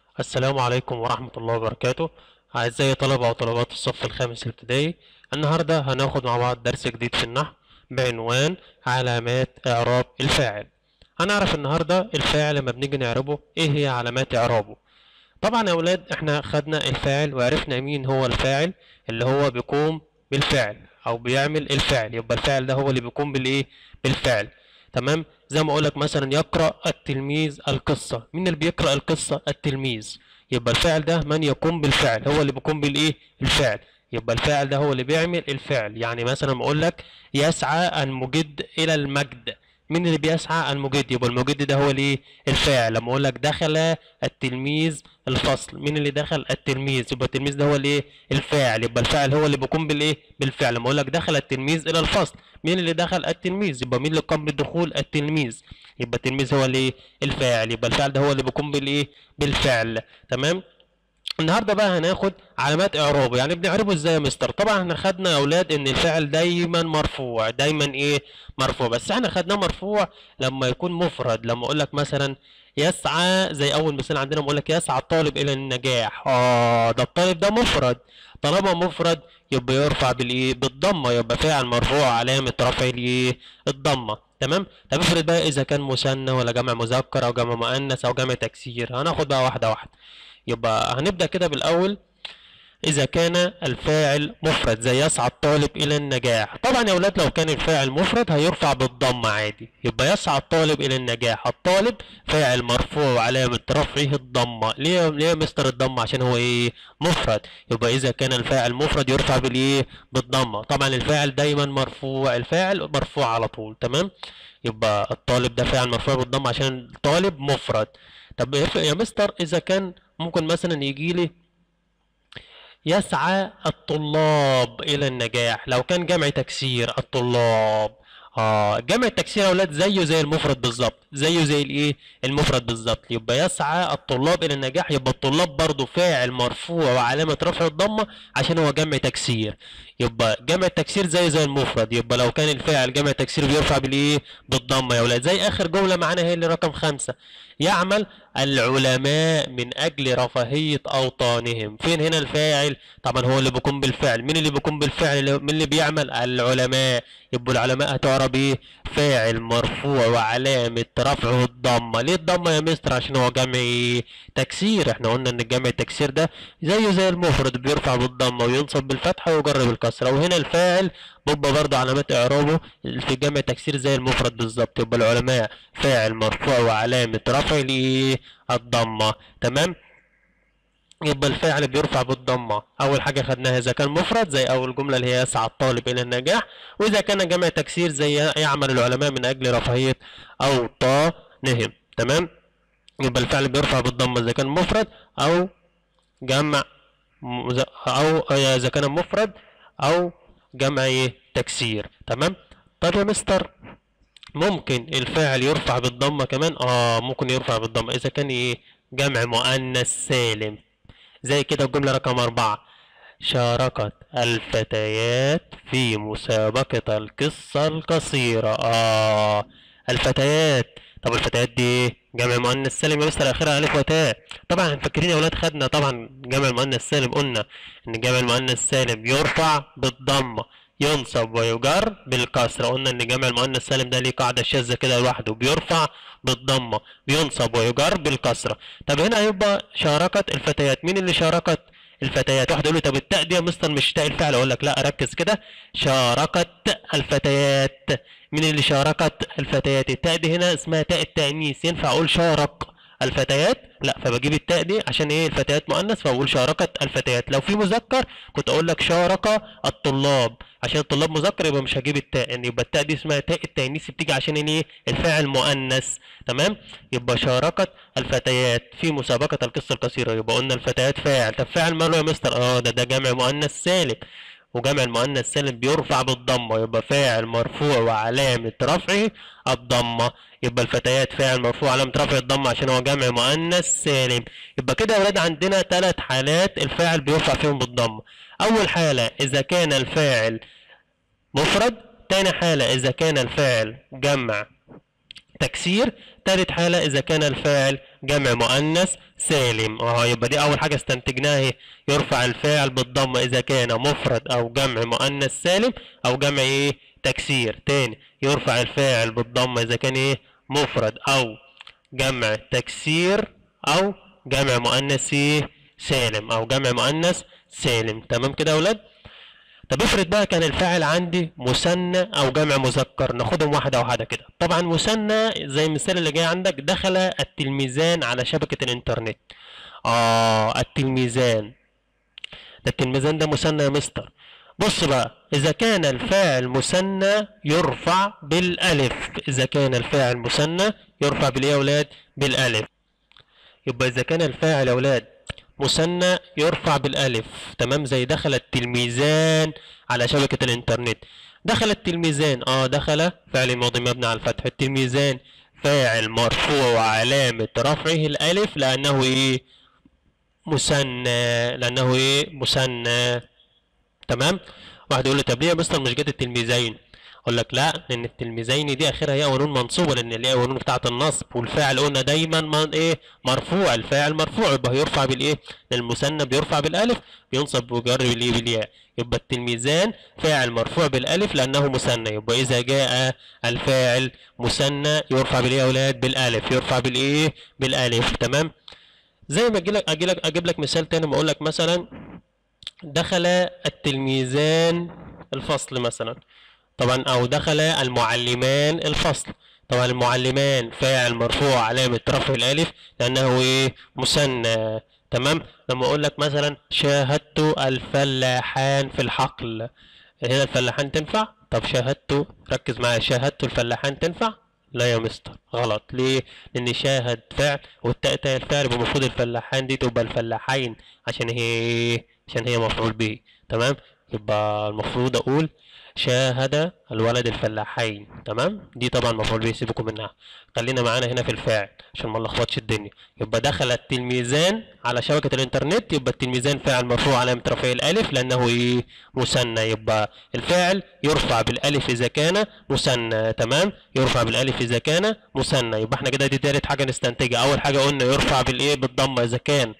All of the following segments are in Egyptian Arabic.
السلام عليكم ورحمة الله وبركاته أعزائي طلبة وطلبات الصف الخامس الابتدائي النهاردة هناخد مع بعض درس جديد في النحو بعنوان علامات إعراب الفاعل هنعرف النهاردة الفاعل لما بنيجي نعربه إيه هي علامات إعرابه طبعا يا أولاد إحنا خدنا الفاعل وعرفنا مين هو الفاعل اللي هو بيقوم بالفعل أو بيعمل الفعل يبقى الفاعل ده هو اللي بيقوم بالإيه بالفعل تمام زي ما اقولك مثلا يقرأ التلميذ القصة مين اللي بيقرأ القصة التلميذ يبقى الفاعل ده من يقوم بالفعل هو اللي بيقوم بالايه الفعل يبقى الفاعل ده هو اللي بيعمل الفعل يعني مثلا اقول لك يسعى المجد الى المجد مين اللي بيسعى المجد يبقى المجد ده هو الايه الفاعل لما اقول لك دخل التلميذ الفصل مين اللي دخل التلميذ يبقى التلميذ ده هو الايه الفاعل يبقى الفاعل هو اللي بيقوم بالايه بالفعل لما اقول لك دخل التلميذ الى الفصل مين اللي دخل التلميذ يبقى مين اللي قام بدخول التلميذ يبقى التلميذ هو الايه الفاعل يبقى الفاعل ده هو اللي بيقوم بالايه بالفعل تمام النهارده بقى هناخد علامات اعرابه يعني بنعربه ازاي يا مستر طبعا احنا خدنا يا اولاد ان الفاعل دايما مرفوع دايما ايه مرفوع بس احنا خدناه مرفوع لما يكون مفرد لما اقول لك مثلا يسعى زي اول مثال عندنا بقول لك يسعى الطالب الى النجاح اه ده الطالب ده مفرد طالما مفرد يبقى يرفع بالايه بالضمه يبقى فاعل مرفوع علامه رفع الايه الضمه تمام طب افرض بقى اذا كان مثنى ولا جمع مذكر او جمع مؤنث او جمع تكسير هناخد بقى واحده واحده يبقى هنبدأ كده بالأول إذا كان الفاعل مفرد زي يسعى الطالب إلى النجاح طبعا يا أولاد لو كان الفاعل مفرد هيرفع بالضمة عادي يبقى يسعى الطالب إلى النجاح الطالب فاعل مرفوع وعلامة رفعه الضمة ليه ليه مستر الضمة عشان هو إيه مفرد يبقى إذا كان الفاعل مفرد يرفع بالإيه بالضمة طبعا الفاعل دايما مرفوع الفاعل مرفوع على طول تمام يبقى الطالب ده فاعل مرفوع بالضمة عشان الطالب مفرد طب يا مستر إذا كان ممكن مثلا يجي لي يسعى الطلاب الى النجاح لو كان جمع تكسير الطلاب اه جمع التكسير يا اولاد زيه زي المفرد بالظبط زيه زي الايه المفرد بالظبط يبقى يسعى الطلاب الى النجاح يبقى الطلاب برضو فاعل مرفوع وعلامه رفع الضمه عشان هو جمع تكسير يبقى جمع التكسير زي زي المفرد يبقى لو كان الفاعل جمع تكسير بيرفع بالايه بالضمه يا اولاد زي اخر جمله معانا هي اللي رقم خمسة يعمل العلماء من اجل رفاهيه اوطانهم فين هنا الفاعل طبعا هو اللي بيقوم بالفعل مين اللي بيقوم بالفعل مين اللي بيعمل العلماء يبقوا العلماء هتعرب ايه فاعل مرفوع وعلامه رفعه الضمه ليه الضمه يا مستر عشان هو جمع تكسير احنا قلنا ان جمع التكسير ده زيه زي المفرد بيرفع بالضمه وينصب بالفتحه ويجر بالكسره وهنا الفاعل بيبقى برضه علامات اعرابه في جمع تكسير زي المفرد بالظبط يبقى العلماء فاعل مرفوع وعلامه رفع الايه الضمه تمام يبقى الفاعل بيرفع بالضمه اول حاجه خدناها اذا كان مفرد زي اول جمله اللي هي يسعى الطالب الى النجاح واذا كان جمع تكسير زي يعمل العلماء من اجل رفاهيه اوطانهم تمام يبقى الفعل بيرفع بالضمه اذا كان مفرد او جمع او اذا كان مفرد او جمع تكسير تمام طب يا مستر ممكن الفاعل يرفع بالضمه كمان اه ممكن يرفع بالضمه اذا كان ايه جمع مؤنث سالم زي كده الجمله رقم أربعة شاركت الفتيات في مسابقة القصة القصيرة آه الفتيات طب الفتيات دي جمع مؤنث سالم يا مستر اخرها الف وتاء طبعا فاكرين يا اولاد خدنا طبعا جمع المؤنث سالم قلنا ان جمع المؤنث سالم يرفع بالضمه ينصب ويجر بالكسره قلنا ان جمع المؤنث سالم ده ليه قاعده شاذه كده لوحده بيرفع بالضمه بينصب ويجر بالكسره طب هنا هيبقى شاركت الفتيات مين اللي شاركت الفتيات واحد يقول لي طب التاء دي يا مستر مش تاء الفعل اقول لك لا ركز كده شاركت الفتيات مين اللي شاركت الفتيات التاء دي هنا اسمها تاء التانيث ينفع اقول شارك الفتيات لا فبجيب التاء دي عشان ايه الفتيات مؤنث فاقول شاركت الفتيات لو في مذكر كنت اقول لك شارك الطلاب عشان الطلاب مذكر يبقى مش هجيب التاء يعني يبقى التاء دي اسمها تاء التانيث بتيجي عشان ايه الفاعل مؤنث تمام يبقى شاركت الفتيات في مسابقة القصة القصيرة يبقى قلنا الفتيات فاعل طب فاعل ماله يا مستر اه ده ده جمع مؤنث سالم وجمع المؤنث سالم بيرفع بالضمه يبقى فاعل مرفوع وعلامه رفعه الضمه يبقى الفتيات فاعل مرفوع علامه رفع الضمه عشان هو جمع مؤنث سالم يبقى كده يا ولاد عندنا ثلاث حالات الفاعل بيرفع فيهم بالضمه اول حاله اذا كان الفاعل مفرد تاني حاله اذا كان الفاعل جمع تكسير تالت حالة إذا كان الفاعل جمع مؤنث سالم اه يبقى دي أول حاجة استنتجناها اهي يرفع الفاعل بالضمة إذا كان مفرد أو جمع مؤنث سالم أو جمع إيه تكسير تاني يرفع الفاعل بالضمة إذا كان إيه مفرد أو جمع تكسير أو جمع مؤنث إيه سالم أو جمع مؤنث سالم تمام كده يا ولاد طب افرض بقى كان الفاعل عندي مثنى او جمع مذكر ناخدهم واحده واحده كده طبعا مثنى زي المثال اللي جاي عندك دخل التلميذان على شبكه الانترنت اه التلميذان ده التلميذان ده مثنى يا مستر بص بقى اذا كان الفاعل مثنى يرفع بالالف اذا كان الفاعل مثنى يرفع بالايه يا اولاد بالالف يبقى اذا كان الفاعل يا اولاد مثنى يرفع بالالف تمام زي دخل التلميذان على شبكة الانترنت دخل التلميذان اه دخل فعل ماضي مبني على الفتح التلميذان فاعل مرفوع وعلامة رفعه الالف لانه ايه مثنى لانه ايه مثنى تمام واحد يقول لي طب ليه يا مستر مش جت التلميذين اقول لك لا لان التلميذين دي اخرها ياء ونون منصوبه لان الياء ونون بتاعه النصب والفاعل قلنا دايما من ايه مرفوع الفاعل مرفوع يبقى هيرفع بالايه المثنى بيرفع بالالف بينصب ويجر بالايه بالياء يبقى التلميذان فاعل مرفوع بالالف لانه مثنى يبقى اذا جاء الفاعل مثنى يرفع بالايه يا اولاد بالالف يرفع بالايه بالالف تمام زي ما اجي لك اجي لك اجيب لك مثال تاني ما اقول لك مثلا دخل التلميذان الفصل مثلا طبعا او دخل المعلمان الفصل طبعا المعلمان فاعل مرفوع علامة رفع الالف لانه ايه مثنى تمام لما اقول لك مثلا شاهدت الفلاحان في الحقل هنا الفلاحان تنفع طب شاهدت ركز معايا شاهدت الفلاحان تنفع لا يا مستر غلط ليه لان شاهد فعل والتاء تاء الفعل يبقى المفروض الفلاحان دي تبقى الفلاحين عشان هي عشان هي مفعول به تمام يبقى المفروض اقول شاهد الولد الفلاحين تمام دي طبعا مفعول به سيبكم منها خلينا معانا هنا في الفاعل عشان ما نلخبطش الدنيا يبقى دخل التلميذان على شبكة الانترنت يبقى التلميذان فاعل مرفوع علامة رفعه الالف لانه ايه مثنى يبقى الفاعل يرفع بالالف اذا كان مثنى تمام يرفع بالالف اذا كان مثنى يبقى احنا كده دي تالت حاجة نستنتجها اول حاجة قلنا يرفع بالايه بالضمة اذا كان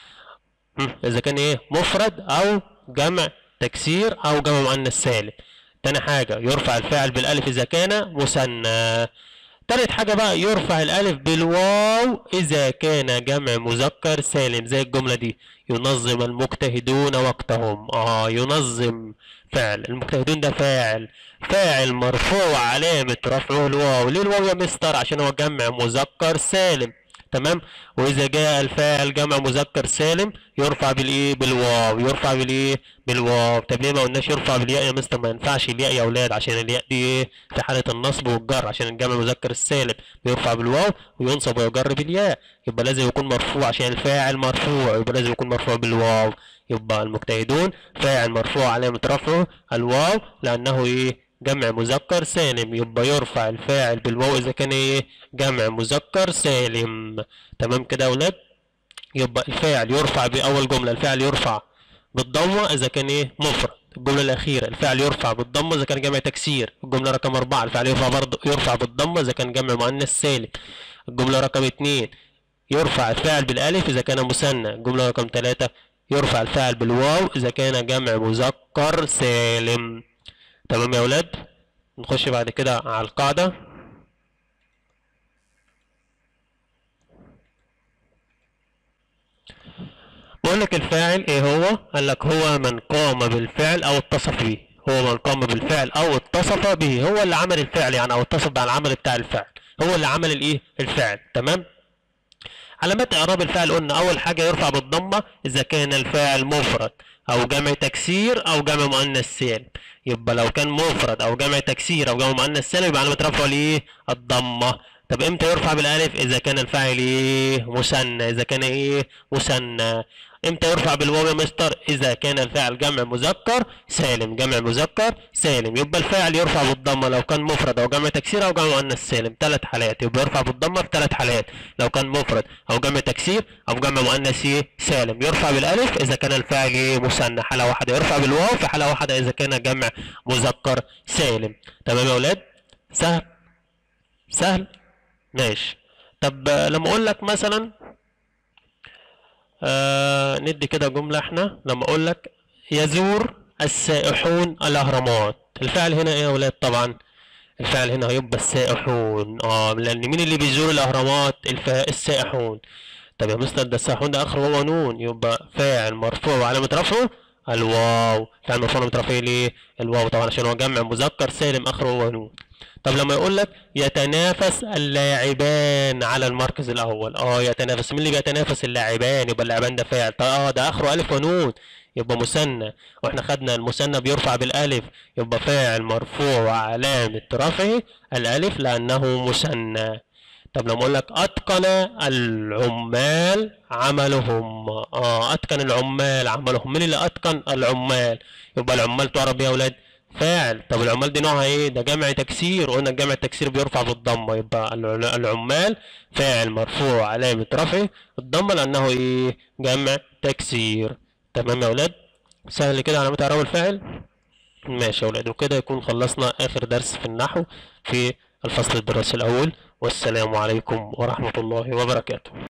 مم، اذا كان ايه مفرد او جمع تكسير او جمع مؤنث سالم تاني حاجة يرفع الفاعل بالالف اذا كان مثنى تالت حاجة بقى يرفع الالف بالواو اذا كان جمع مذكر سالم زي الجملة دي ينظم المجتهدون وقتهم اه ينظم فعل المجتهدون ده فاعل فاعل مرفوع علامة رفعه الواو ليه الواو يا مستر عشان هو جمع مذكر سالم تمام واذا جاء الفاعل جمع مذكر سالم يرفع بالايه بالواو يرفع بالايه بالواو طب ليه ما قلناش يرفع بالياء يا مستر ما ينفعش الياء يا اولاد عشان الياء دي ايه في حاله النصب والجر عشان الجمع المذكر السالم بيرفع بالواو وينصب ويجر بالياء يبقى لازم يكون مرفوع عشان الفاعل مرفوع يبقى لازم يكون مرفوع بالواو يبقى المجتهدون فاعل مرفوع علامه رفعه الواو لانه ايه جمع مذكر سالم يبقى يرفع الفاعل بالواو اذا كان ايه جمع مذكر سالم تمام كده يا اولاد يبقى الفاعل يرفع باول جمله الفاعل يرفع بالضمه اذا كان ايه مفرد الجمله الاخيره الفاعل يرفع بالضمه اذا كان جمع تكسير الجمله رقم أربعة الفاعل يرفع برضه يرفع بالضمه اذا كان جمع مؤنث سالم الجمله رقم اتنين يرفع الفاعل بالالف اذا كان مثنى الجمله رقم ثلاثة يرفع الفاعل بالواو اذا كان جمع مذكر سالم تمام يا اولاد نخش بعد كده على القاعدة بقول لك الفاعل ايه هو قال لك هو من قام بالفعل او اتصف به هو من قام بالفعل او اتصف به هو اللي عمل الفعل يعني او اتصف بالعمل بتاع الفعل هو اللي عمل الايه الفعل تمام علامات اعراب الفعل قلنا اول حاجه يرفع بالضمه اذا كان الفاعل مفرد او جمع تكسير او جمع مؤنث سالم يبقى لو كان مفرد او جمع تكسير او جمع مؤنث سالم يبقى علامه رفعه الايه الضمه طب امتى يرفع بالالف اذا كان الفاعل ايه مثنى اذا كان ايه مثنى امتى يرفع بالواو يا مستر اذا كان الفاعل جمع مذكر سالم جمع مذكر سالم يبقى الفاعل يرفع بالضمه لو كان مفرد او جمع تكسير او جمع مؤنث سالم ثلاث حالات يبقى يرفع بالضمه في ثلاث حالات لو كان مفرد او جمع تكسير او جمع مؤنث إيه؟ سالم يرفع بالالف اذا كان الفاعل إيه؟ مثنى حاله واحده يرفع بالواو في حاله واحده اذا كان جمع مذكر سالم تمام يا اولاد سهل سهل ماشي طب آه، لما اقول لك مثلا آه ندي كده جملة احنا لما اقول لك يزور السائحون الاهرامات الفعل هنا ايه يا ولاد طبعا الفعل هنا هيبقى السائحون اه لان مين اللي بيزور الاهرامات الف... السائحون طب يا مستر ده السائحون ده اخره هو نون يبقى فاعل مرفوع وعلامة رفعه الواو فاعل مرفوع وعلامة رفعه ليه الواو طبعا عشان هو جمع مذكر سالم اخره هو نون طب لما يقول لك يتنافس اللاعبان على المركز الاول اه يتنافس مين اللي بيتنافس اللاعبان يبقى اللاعبان ده فاعل طيب اه ده اخره الف ونون يبقى مثنى واحنا خدنا المثنى بيرفع بالالف يبقى فاعل مرفوع وعلامة رفعه الالف لانه مثنى طب لما اقول لك اتقن العمال عملهم اه اتقن العمال عملهم مين اللي اتقن العمال يبقى العمال تعرف ايه يا اولاد فاعل طب العمال دي نوعها ايه ده جمع تكسير قلنا الجمع التكسير بيرفع بالضمه يبقى الع- العمال فاعل مرفوع علامه رفعه الضمه لانه ايه جمع تكسير تمام يا اولاد سهل كده علامه اعراب الفاعل ماشي يا ولاد وكده يكون خلصنا آخر درس في النحو في الفصل الدراسي الأول والسلام عليكم ورحمة الله وبركاته